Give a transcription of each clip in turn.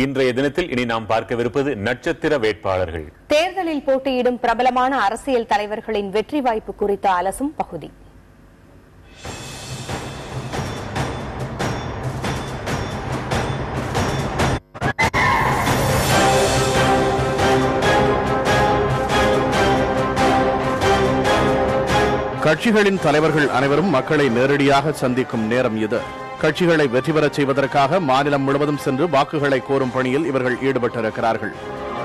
இன்றைய தினத்தில் இனி நாம் பார்க்கவிருப்பது நட்சத்திர வேட்பாளர்கள் தேர்தலில் போட்டியிடும் பிரபலமான அரசியல் தலைவர்களின் வெற்றி வாய்ப்பு குறித்த அலசும் பகுதி கட்சிகளின் தலைவர்கள் அனைவரும் மக்களை நேரடியாக சந்திக்கும் நேரம் இது கட்சிகளை வெற்றி பெறச் செய்வதற்காக மாநிலம் முழுவதும் சென்று வாக்குகளை கோரும் பணியில் இவர்கள் ஈடுபட்டிருக்கிறார்கள்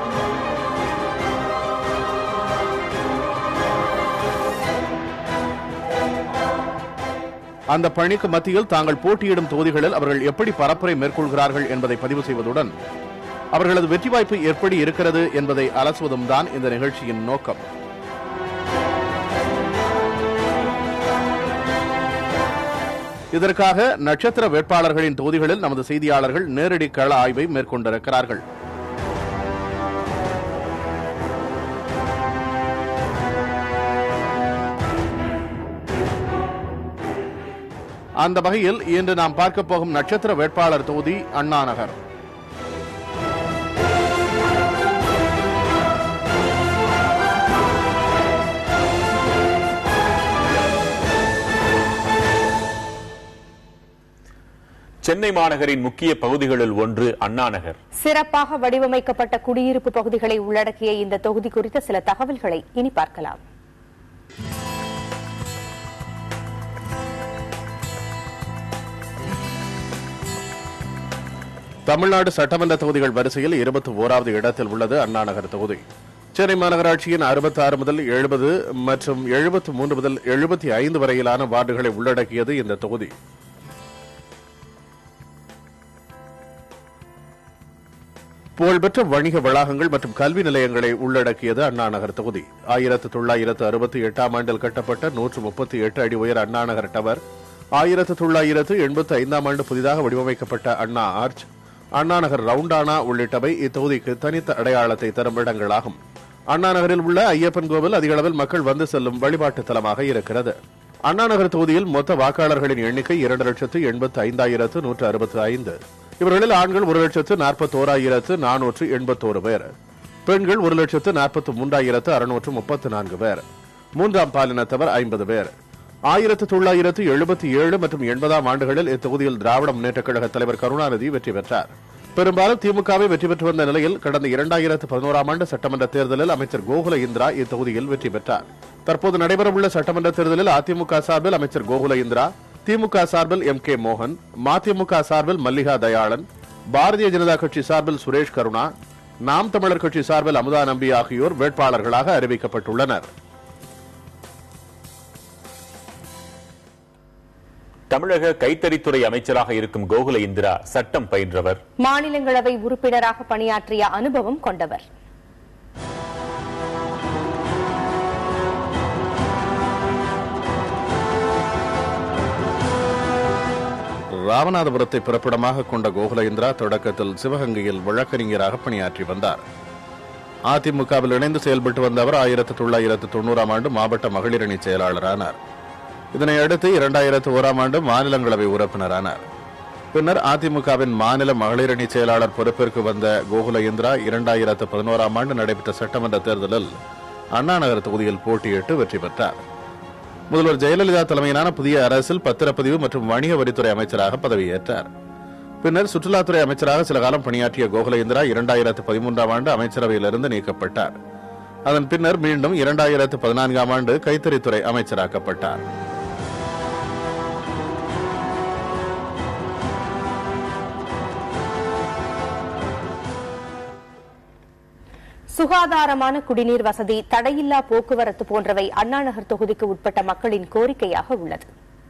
அந்த பணிக்கு மத்தியில் தாங்கள் போட்டியிடும் தொகுதிகளில் அவர்கள் எப்படி பரப்புரை மேற்கொள்கிறார்கள் என்பதை பதிவு செய்வதுடன் அவர்களது வெற்றி வாய்ப்பு எப்படி இருக்கிறது என்பதை அலசுவதும் தான் இந்த நிகழ்ச்சியின் நோக்கம் இதற்காக நட்சத்திர வேட்பாளர்களின் தொகுதிகளில் நமது செய்தியாளர்கள் நேரடி கள ஆய்வை மேற்கொண்டிருக்கிறார்கள் அந்த வகையில் இன்று நாம் பார்க்க போகும் நட்சத்திர வேட்பாளர் தொகுதி அண்ணா நகர் சென்னை மாநகரின் முக்கிய பகுதிகளில் ஒன்று அண்ணா நகர் சிறப்பாக வடிவமைக்கப்பட்ட குடியிருப்பு பகுதிகளை உள்ளடக்கிய இந்த தொகுதி குறித்த சில தகவல்களை இனி பார்க்கலாம் தமிழ்நாடு சட்டமன்ற தொகுதிகள் வரிசையில் இருபத்தி ஓராவது இடத்தில் உள்ளது அண்ணா நகர் தொகுதி சென்னை மாநகராட்சியின் அறுபத்தி ஆறு முதல் எழுபது மற்றும் எழுபத்தி மூன்று முதல் எழுபத்தி ஐந்து வரையிலான வார்டுகளை உள்ளடக்கியது இந்த தொகுதி புகழ்பெற்ற வணிக வளாகங்கள் மற்றும் கல்வி நிலையங்களை உள்ளடக்கியது அண்ணா நகர் தொகுதி ஆயிரத்து தொள்ளாயிரத்து அறுபத்தி எட்டாம் ஆண்டில் கட்டப்பட்ட நூற்று முப்பத்தி எட்டு அடி உயர அண்ணா நகர் டவர் ஆயிரத்து தொள்ளாயிரத்து எண்பத்தி ஐந்தாம் ஆண்டு புதிதாக வடிவமைக்கப்பட்ட அண்ணா ஆர்ச் அண்ணா நகர் ரவுண்டானா உள்ளிட்டவை இத்தொகுதிக்கு தனித்த அடையாளத்தை தரும் இடங்களாகும் அண்ணா நகரில் உள்ள ஐயப்பன் கோவில் அதிக அளவில் மக்கள் வந்து செல்லும் வழிபாட்டு தலமாக இருக்கிறது அண்ணா நகர் தொகுதியில் மொத்த வாக்காளர்களின் எண்ணிக்கை இரண்டு லட்சத்து எண்பத்தி ஐந்தாயிரத்து நூற்று அறுபத்தி ஐந்து இவர்களில் ஆண்கள் ஒரு லட்சத்து நாற்பத்தோராயிரத்து நானூற்று எண்பத்தோரு பேர் பெண்கள் ஒரு லட்சத்து நாற்பத்தி மூன்றாயிரத்து அறுநூற்று முப்பத்து நான்கு பேர் மூன்றாம் பாலினத்தவர் ஐம்பது பேர் ஆயிரத்து தொள்ளாயிரத்து எழுபத்தி ஏழு மற்றும் எண்பதாம் ஆண்டுகளில் இத்தொகுதியில் திராவிட முன்னேற்றக் கழக தலைவர் கருணாநிதி வெற்றி பெற்றார் பெரும்பாலும் திமுகவை வெற்றி பெற்று வந்த நிலையில் கடந்த இரண்டாயிரத்து பதினோராம் ஆண்டு சட்டமன்ற தேர்தலில் அமைச்சர் கோகுல இந்திரா இத்தொகுதியில் வெற்றி பெற்றார் தற்போது நடைபெறவுள்ள சட்டமன்ற தேர்தலில் அதிமுக சார்பில் அமைச்சர் கோகுல இந்திரா திமுக சார்பில் எம் கே மோகன் மதிமுக சார்பில் மல்லிகா தயாளன் பாரதிய ஜனதா கட்சி சார்பில் சுரேஷ் கருணா நாம் தமிழர் கட்சி சார்பில் அமுதா நம்பி ஆகியோர் வேட்பாளர்களாக அறிவிக்கப்பட்டுள்ளனர் தமிழக கைத்தறித்துறை அமைச்சராக இருக்கும் கோகுல இந்திரா சட்டம் பயின்றவர் மாநிலங்களவை உறுப்பினராக பணியாற்றிய அனுபவம் கொண்டவர் ராமநாதபுரத்தை பிறப்பிடமாக கொண்ட கோகுல இந்திரா தொடக்கத்தில் சிவகங்கையில் வழக்கறிஞராக பணியாற்றி வந்தார் அதிமுகவில் இணைந்து செயல்பட்டு வந்த அவர் ஆயிரத்து தொள்ளாயிரத்து தொண்ணூறாம் ஆண்டு மாவட்ட மகளிரணி செயலாளரானார் இதனை அடுத்து இரண்டாயிரத்து ஓராம் ஆண்டு மாநிலங்களவை உறுப்பினரானார் பின்னர் அதிமுகவின் மாநில மகளிரணி செயலாளர் பொறுப்பிற்கு வந்த கோகுல இந்திரா இரண்டாயிரத்து பதினோராம் ஆண்டு நடைபெற்ற சட்டமன்ற தேர்தலில் அண்ணா நகர் தொகுதியில் போட்டியிட்டு வெற்றி பெற்றார் முதல்வர் ஜெயலலிதா தலைமையிலான புதிய அரசில் பத்திரப்பதிவு மற்றும் வணிக வரித்துறை அமைச்சராக பதவியேற்றார் பின்னர் சுற்றுலாத்துறை அமைச்சராக சில காலம் பணியாற்றிய கோகுல இந்திரா இரண்டாயிரத்து பதிமூன்றாம் ஆண்டு அமைச்சரவையிலிருந்து நீக்கப்பட்டார் அதன் பின்னர் மீண்டும் இரண்டாயிரத்து பதினான்காம் ஆண்டு கைத்தறித்துறை அமைச்சராக்கப்பட்டார் சுகாதாரமான குடிநீர் வசதி தடையில்லா போக்குவரத்து போன்றவை அண்ணாநகர் தொகுதிக்கு உட்பட்ட மக்களின் கோரிக்கையாக உள்ளது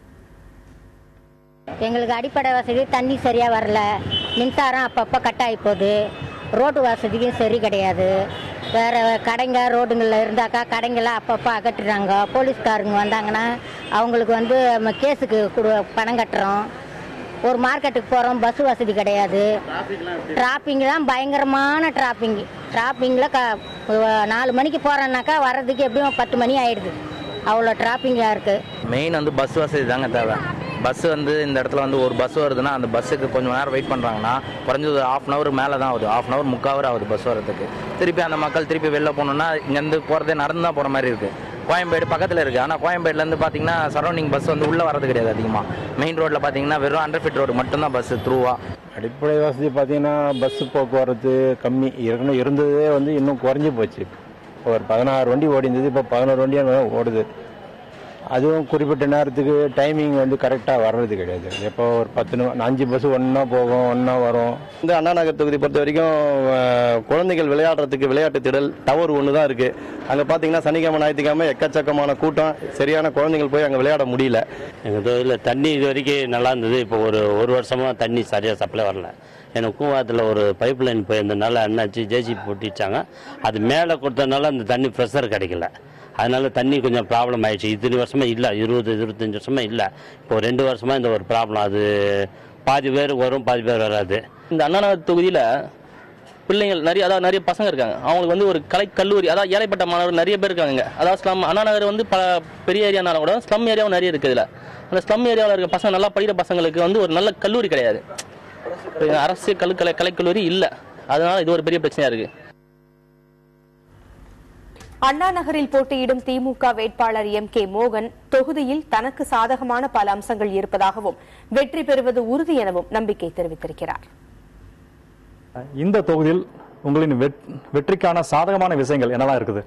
எங்களுக்கு அடிப்படை வசதி தண்ணி சரியாக வரல மின்சாரம் அப்பப்போ கட் ஆகி போகுது ரோட்டு வசதியும் சரி கிடையாது வேறு கடைங்க ரோடுங்களில் இருந்தாக்கா கடைங்கெல்லாம் அப்பப்போ அகற்றுறாங்க போலீஸ்காரங்க வந்தாங்கன்னா அவங்களுக்கு வந்து நம்ம கேஸுக்கு கொடு பணம் கட்டுறோம் ஒரு மார்க்கெட்டுக்கு போகிறோம் பஸ் வசதி கிடையாது டிராஃபிங்லாம் பயங்கரமான டிராஃபிங் டிராஃபிங்கில் க நாலு மணிக்கு போகிறோன்னாக்கா வர்றதுக்கு எப்படியும் பத்து மணி ஆயிடுது அவ்வளோ டிராஃபிங்காக இருக்குது மெயின் வந்து பஸ் வசதி தாங்க தேவை பஸ் வந்து இந்த இடத்துல வந்து ஒரு பஸ் வருதுன்னா அந்த பஸ்ஸுக்கு கொஞ்சம் நேரம் வெயிட் பண்ணுறாங்கன்னா குறைஞ்சது ஹாஃப் அன் ஹவர் மேலே தான் ஆகுது ஹாஃப் அன் ஹவர் முக்கால் ஹவர் ஆகுது பஸ் வரதுக்கு திருப்பி அந்த மக்கள் திருப்பி வெளில போகணுன்னா இங்கேருந்து போகிறதே நடந்து தான் போகிற மாதிரி இருக்குது கோயம்பேடு பக்கத்தில் இருக்குது ஆனால் கோயம்பேடுலேருந்து பார்த்தீங்கன்னா சரௌண்டிங் பஸ் வந்து உள்ளே வரது கிடையாது அதிகமாக மெயின் ரோட்டில் பார்த்தீங்கன்னா வெறும் அண்டர் ஃபிட் ரோடு மட்டும்தான் பஸ் த்ரூவாக அடிப்படை வசதி பார்த்தீங்கன்னா பஸ்ஸு போக்குவரத்து கம்மி ஏற்கனவே இருந்ததே வந்து இன்னும் குறைஞ்சி போச்சு ஒரு பதினாறு வண்டி ஓடி இருந்தது இப்போ பதினோரு வண்டியாக ஓடுது அதுவும் குறிப்பிட்ட நேரத்துக்கு டைமிங் வந்து கரெக்டாக வர்றது கிடையாது எப்போ ஒரு பத்து நிமி- அஞ்சு பஸ் ஒன்றா போகும் ஒன்றா வரும் இந்த அண்ணா நகர் தொகுதி பொறுத்த வரைக்கும் அஹ், குழந்தைகள் விளையாடுறதுக்கு விளையாட்டு திடல் டவர் ஒன்று தான் இருக்கு அங்கே பார்த்தீங்கன்னா சனிக்கிழமை ஞாயிற்றுக்கிழமை எக்கச்சக்கமான கூட்டம் சரியான குழந்தைகள் போய் அங்கே விளையாட முடியல எங்கள் தொழிலில் தண்ணி இது வரைக்கும் நல்லா இருந்தது இப்போ ஒரு ஒரு வருஷமாக தண்ணி சரியாக சப்ளை வரல எனக்கு கூவாத்தில் ஒரு பைப் லைன் போயிருந்தனால என்னாச்சு ஜேசிபி போட்டிச்சாங்க அது மேலே கொடுத்ததுனால அந்த தண்ணி ப்ரெஷர் கிடைக்கல அதனால தண்ணி கொஞ்சம் ப்ராப்ளம் ஆயிடுச்சு இத்தனை வருஷமா இல்லை இருபது இருபத்தஞ்சி வருஷமா இல்லை இப்போ ரெண்டு வருஷமா இந்த ஒரு ப்ராப்ளம் அது பாதி பேர் வரும் பாதி பேர் வராது இந்த அண்ணா நகர் தொகுதியில் பிள்ளைங்கள் நிறைய அதாவது நிறைய பசங்க இருக்காங்க அவங்களுக்கு வந்து ஒரு கலை கல்லூரி அதாவது ஏழைப்பட்ட மாணவர்கள் நிறைய பேர் இருக்காங்க இங்க. அதாவது ஸ்லம் அண்ணா நகர் வந்து பல பெரிய ஏரியானாலும் கூட ஸ்லம் ஏரியாவும் நிறைய இருக்குது இதில் அந்த ஸ்லம் ஏரியாவில் இருக்க பசங்க நல்லா படிக்கிற பசங்களுக்கு வந்து ஒரு நல்ல கல்லூரி கிடையாது அரசு கல் கலை கலைக்கல்லூரி இல்லை அதனால இது ஒரு பெரிய பிரச்சனையா இருக்கு அண்ணா நகரில் போட்டியிடும் திமுக வேட்பாளர் எம் கே மோகன் தொகுதியில் தனக்கு சாதகமான பல அம்சங்கள் இருப்பதாகவும் வெற்றி பெறுவது உறுதி எனவும் நம்பிக்கை தெரிவித்திருக்கிறார் இந்த தொகுதியில் உங்களின் வெட்- வெற்றிக்கான சாதகமான விஷயங்கள் என்னவா இருக்குது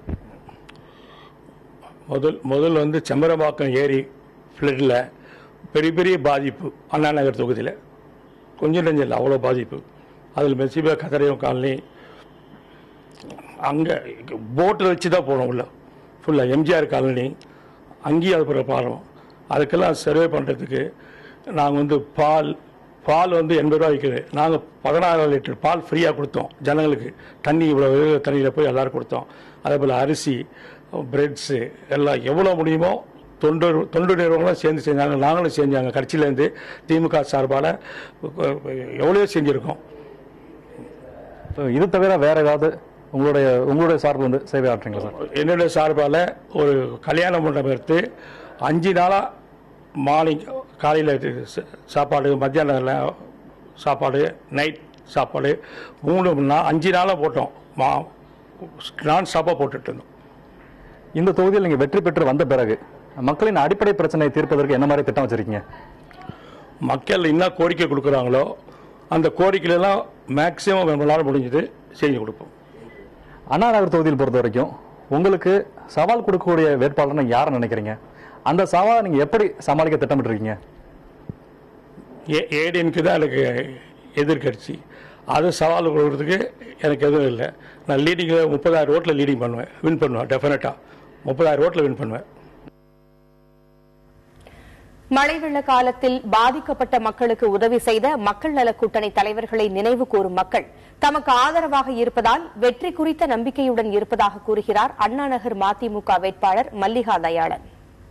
முதல் முதல் வந்து செம்பரம்பாக்கம் ஏரி ஃப்ளட்டில் பெரிய பெரிய பாதிப்பு அண்ணா நகர் தொகுதியில் கொஞ்சம் நெஞ்சம் இல்லை அவ்வளோ பாதிப்பு அதில் மெர்சிபா கதரையம் காலனி அங்கே போட்டில் வச்சு தான் போனோம் உள்ள ஃபுல்லாக எம்ஜிஆர் காலனி அங்கேயும் அது பிறகு பாலம் அதுக்கெல்லாம் சர்வே பண்ணுறதுக்கு நாங்கள் வந்து பால் பால் வந்து எண்பது ரூபா விற்குது நாங்கள் பதினாறு லிட்டர் பால் ஃப்ரீயாக கொடுத்தோம் ஜனங்களுக்கு தண்ணி இவ்வளோ தண்ணியில் போய் எல்லாரும் கொடுத்தோம் அதே போல் அரிசி பிரெட்ஸு எல்லாம் எவ்வளோ முடியுமோ தொண்டு தொண்டு நிறுவனங்களும் சேர்ந்து செஞ்சாங்க நாங்களும் செஞ்சாங்க கட்சியிலேருந்து திமுக சார்பால் எவ்வளோ செஞ்சுருக்கோம் இப்போ இது தவிர வேற ஏதாவது உங்களுடைய உங்களுடைய சார்பு வந்து சேவை ஆற்றுங்களா சார் என்னுடைய சார்பால் ஒரு கல்யாண மண்டபம் எடுத்து அஞ்சு நாளாக மார்னிங் காலையில் சாப்பாடு மத்தியானத்தில் சாப்பாடு நைட் சாப்பாடு மூணு நாள் அஞ்சு நாளாக போட்டோம் மா நான் ஸ்டாப்பாக போட்டுட்டு இருந்தோம் இந்த தொகுதியில் நீங்க வெற்றி பெற்று வந்த பிறகு மக்களின் அடிப்படை பிரச்சனையை தீர்ப்பதற்கு என்ன மாதிரி திட்டம் வச்சிருக்கீங்க மக்கள் என்ன கோரிக்கை கொடுக்குறாங்களோ அந்த கோரிக்கையிலலாம் மேக்சிமம் நம்மளால் முடிஞ்சது செஞ்சு கொடுப்போம் அண்ணா நகர் தொகுதியில் பொறுத்த வரைக்கும் உங்களுக்கு சவால் கொடுக்கக்கூடிய வேட்பாளர்னு யாரை நினைக்கிறீங்க அந்த சவாலை நீங்க எப்படி சமாளிக்க திட்டமிட்டிருக்கீங்க ஏ ஏடிஎனுக்கு தான் எனக்கு எதிர்கட்சி அது சவால் கொடுக்கறதுக்கு எனக்கு எதுவும் இல்லை நான் லீடிங்கில் முப்பதாயிரம் ஓட்டில் லீடிங் பண்ணுவேன் வின் பண்ணுவேன் டெஃபினட்டாக முப்பதாயிரம் ஓட்டில் வின் பண்ணுவேன் மழை வெள்ள காலத்தில் பாதிக்கப்பட்ட மக்களுக்கு உதவி செய்த மக்கள் நலக் கூட்டணி தலைவர்களை நினைவு கூறும் மக்கள் தமக்கு ஆதரவாக இருப்பதால் வெற்றி குறித்த நம்பிக்கையுடன் இருப்பதாக கூறுகிறார் அண்ணா நகர் மதிமுக வேட்பாளர் மல்லிகா தயாளன்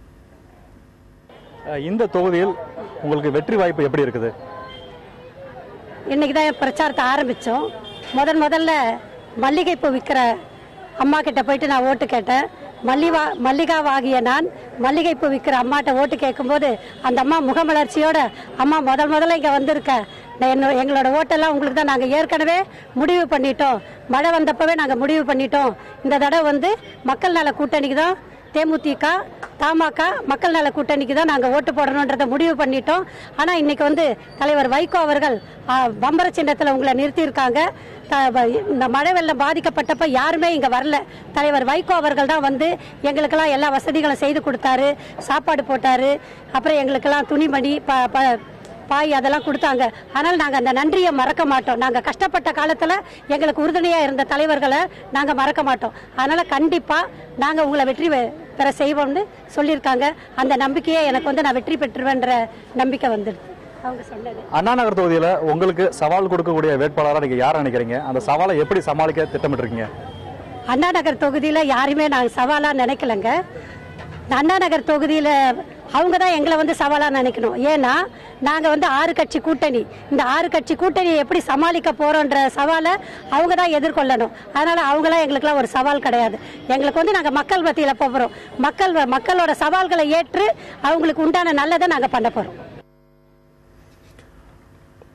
அஹ் இந்த தொகுதியில் உங்களுக்கு வெற்றி வாய்ப்பு எப்படி இருக்குது இன்னைக்கு தான் பிரச்சாரத்தை ஆரம்பித்தோம் முதன் முதல்ல மல்லிகைப்பூ விற்கிற அம்மா கிட்ட போயிட்டு நான் ஓட்டு கேட்டேன் மல்லிகா மல்லிகாவாகிய நான் மல்லிகைப்பூ விற்கிற அம்மாட்ட ஓட்டு கேட்கும்போது அந்த அம்மா முகமலர்ச்சியோட அம்மா முதல் முதல்ல இங்கே வந்திருக்க நான் என்ன- எங்களோட ஓட்டெல்லாம் உங்களுக்கு தான் நாங்கள் ஏற்கனவே முடிவு பண்ணிட்டோம் மழை வந்தப்பவே நாங்கள் முடிவு பண்ணிட்டோம் இந்த தடவை வந்து மக்கள் நல கூட்டணிக்கு தான் தேமுதிக தமாக மக்கள் நல கூட்டணிக்கு தான் நாங்கள் ஓட்டு போடணுன்றதை முடிவு பண்ணிட்டோம் ஆனால் இன்னைக்கு வந்து தலைவர் வைகோ அவர்கள் ஆ, பம்பர சின்னத்தில் உங்களை நிறுத்தியிருக்காங்க த- வ- இந்த மழை வெள்ளம் பாதிக்கப்பட்டப்ப யாருமே இங்கே வரல தலைவர் வைகோ அவர்கள் தான் வந்து எங்களுக்கெல்லாம் எல்லா வசதிகளும் செய்து கொடுத்தாரு சாப்பாடு போட்டாரு அப்புறம் எங்களுக்கெல்லாம் துணிமணி ப ப பாய் அதெல்லாம் கொடுத்தாங்க ஆனால் நாங்கள் அந்த நன்றியை மறக்க மாட்டோம் நாங்கள் கஷ்டப்பட்ட காலத்தில் எங்களுக்கு உறுதுணையாக இருந்த தலைவர்களை நாங்கள் மறக்க மாட்டோம் அதனால் கண்டிப்பாக நாங்கள் உங்களை வெற்றி பெ- பெற செய்வோம்னு சொல்லியிருக்காங்க அந்த நம்பிக்கையே எனக்கு வந்து நான் வெற்றி பெற்றுவேன்ற நம்பிக்கை வந்துடுது அவங்க சொன்னது அண்ணா நகர் தொகுதியில உங்களுக்கு சவால் கொடுக்கக்கூடிய வேட்பாளரா நீங்க யாரை நினைக்கிறீங்க அந்த சவாலை எப்படி சமாளிக்க திட்டமிட்டிருக்கீங்க அண்ணா நகர் தொகுதியில் யாருமே நாங்கள் சவாலாக நினைக்கலங்க அண்ணா நகர் தொகுதியில் அவங்க தான் எங்களை வந்து சவாலாக நினைக்கணும் ஏன்னா நாங்கள் வந்து ஆறு கட்சி கூட்டணி இந்த ஆறு கட்சி கூட்டணியை எப்படி சமாளிக்க போகிறோன்ற சவாலை அவங்க தான் எதிர்கொள்ளணும் அதனால் அவங்களாம் எங்களுக்குலாம் ஒரு சவால் கிடையாது எங்களுக்கு வந்து நாங்கள் மக்கள் மத்தியில் போகிறோம் மக்கள் மக்களோட சவால்களை ஏற்று அவங்களுக்கு உண்டான நல்லதை நாங்கள் பண்ண போகிறோம்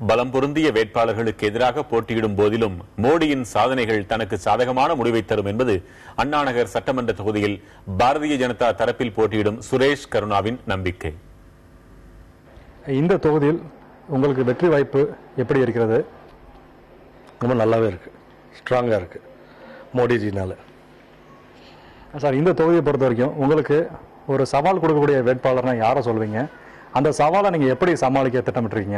பலம் பொருந்திய வேட்பாளர்களுக்கு எதிராக போட்டியிடும் போதிலும் மோடியின் சாதனைகள் தனக்கு சாதகமான முடிவை தரும் என்பது அண்ணாநகர் சட்டமன்ற தொகுதியில் பாரதிய ஜனதா தரப்பில் போட்டியிடும் சுரேஷ் கருணாவின் நம்பிக்கை இந்த தொகுதியில் உங்களுக்கு வெற்றி வாய்ப்பு எப்படி இருக்கிறது ரொம்ப நல்லாவே இருக்கு ஸ்ட்ராங்காக இருக்கு மோடிஜினால சார் இந்த தொகுதியை பொறுத்த வரைக்கும் உங்களுக்கு ஒரு சவால் கொடுக்கக்கூடிய வேட்பாளர்னா யாரை சொல்வீங்க அந்த சவாலை நீங்க எப்படி சமாளிக்க திட்டமிட்டுருக்கீங்க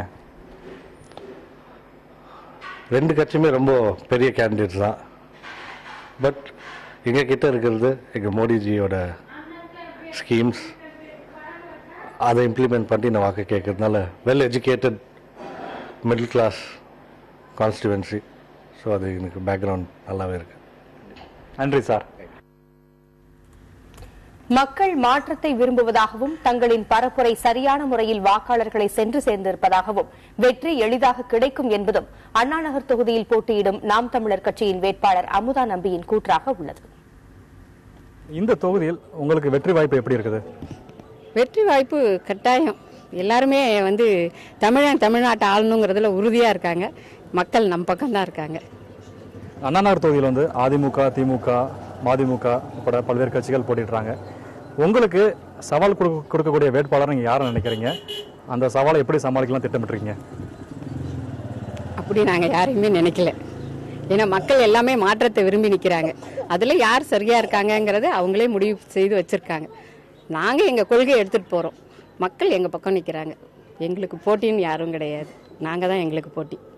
ரெண்டு கட்சியுமே ரொம்ப பெரிய கேண்டிடேட்ஸ் தான் பட் எங்கள் கிட்ட இருக்கிறது எங்கள் மோடிஜியோட ஸ்கீம்ஸ் அதை இம்ப்ளிமெண்ட் பண்ணி நான் வாக்கு கேட்கறதுனால well educated middle class constituency so அது எனக்கு பேக்ரவுண்ட் நல்லாவே இருக்கு நன்றி சார் மக்கள் மாற்றத்தை விரும்புவதாகவும் தங்களின் பரப்புரை சரியான முறையில் வாக்காளர்களை சென்று சேர்ந்திருப்பதாகவும் வெற்றி எளிதாக கிடைக்கும் என்பதும் அண்ணாநகர் தொகுதியில் போட்டியிடும் நாம் தமிழர் கட்சியின் வேட்பாளர் அமுதா நம்பியின் கூற்றாக உள்ளது இந்த தொகுதியில் உங்களுக்கு வெற்றி வாய்ப்பு எப்படி இருக்குது வெற்றி வாய்ப்பு கட்டாயம் எல்லாருமே வந்து தமிழன் தமிழ்நாட்டை ஆளணுங்கிறதுல உறுதியாக இருக்காங்க மக்கள் நம் பக்கம்தான் இருக்காங்க அண்ணாநகர் தொகுதியில் வந்து அதிமுக திமுக மதிமுக உட்பட பல்வேறு கட்சிகள் போட்டிடுறாங்க உங்களுக்கு சவால் கொடுக்க- கொடுக்கக்கூடிய வேட்பாளர் நீங்க யாரை நினைக்கிறீங்க அந்த சவாலை எப்படி சமாளிக்கலாம் திட்டமிட்டுருக்கீங்க அப்படி நாங்கள் யாரையுமே நினைக்கல ஏன்னா மக்கள் எல்லாமே மாற்றத்தை விரும்பி நிற்கிறாங்க அதில் யார் சரியாக இருக்காங்கங்கிறத அவங்களே முடிவு செய்து வச்சுருக்காங்க நாங்கள் எங்கள் கொள்கையை எடுத்துகிட்டு போகிறோம் மக்கள் எங்கள் பக்கம் நிற்கிறாங்க எங்களுக்கு போட்டின்னு யாரும் கிடையாது நாங்கள் தான் எங்களுக்கு போட்டி